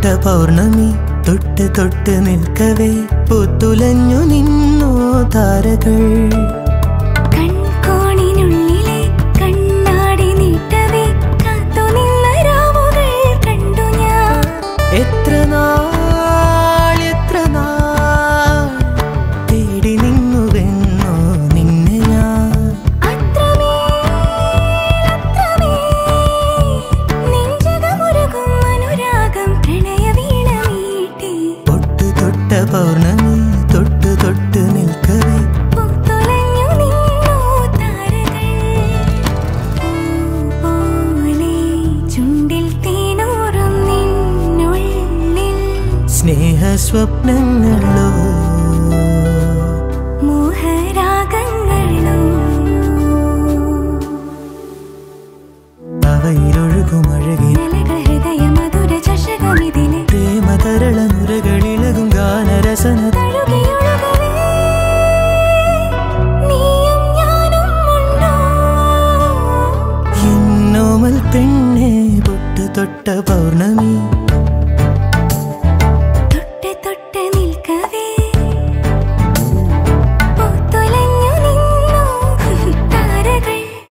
തൊട്ട പൗർണമി തൊട്ട് തൊട്ട് നിൽക്കവേ പുത്തുലഞ്ഞു നിന്നോ താരകൾ കൺകോണിനുള്ളിലെ കണ്ണാടി നീട്ടവേ കാത്തുനിന്ന രാവുകൾ കണ്ടു ഞാൻ എത്ര നാൾ എത്ര നാൾ തേടി നിന്നുവെന്നോ നിന്നെ ഞാൻ അത്രമേൽ അത്രമേൽ നെഞ്ചകമുരുകും അനുരാഗം പ്രണയവീണ മീട്ടി തൊട്ട് തൊട്ട പൗർണമി തൊട്ട് തൊട്ട് നിൽക്കവേ പൂത്തുലഞ്ഞു നിന്നു താരകൾ പൂപോലെ ചുണ്ടിൽ തേനൂറും നിന്നുള്ളിൽ സ്നേഹ സ്വപ്നങ്ങളോ